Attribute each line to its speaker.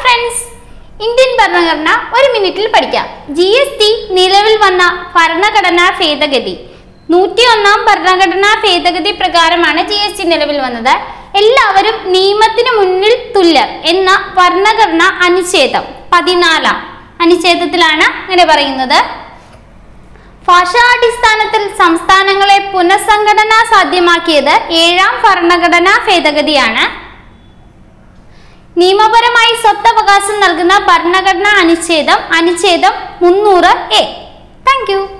Speaker 1: friends Indian ഭരണഘടന ഒരു മിനിറ്റിൽ പഠിക്കാം ജി എസ് ടി നിലവിൽ വന്ന ഭരണഘടനാ ഭേദഗതി നൂറ്റി ഒന്നാം ഭരണഘടനാ ഭേദഗതി പ്രകാരമാണ് ജി എസ് ടി നിലവിൽ വന്നത് എല്ലാവരും നിയമത്തിന് മുന്നിൽ തുല്യർ എന്ന ഭരണഘടന അനുച്ഛേദം പതിനാലാം അനുച്ഛേദത്തിലാണ് അങ്ങനെ പറയുന്നത് ഭാഷാടിസ്ഥാനത്തിൽ സംസ്ഥാനങ്ങളെ പുനഃസംഘടന സാധ്യമാക്കിയത് ഏഴാം ഭരണഘടനാ ഭേദഗതിയാണ് നിയമപരമായി സ്വത്തവകാശം നൽകുന്ന ഭരണഘടനാ അനുച്ഛേദം അനുച്ഛേദം മുന്നൂറ് എ താങ്ക് യു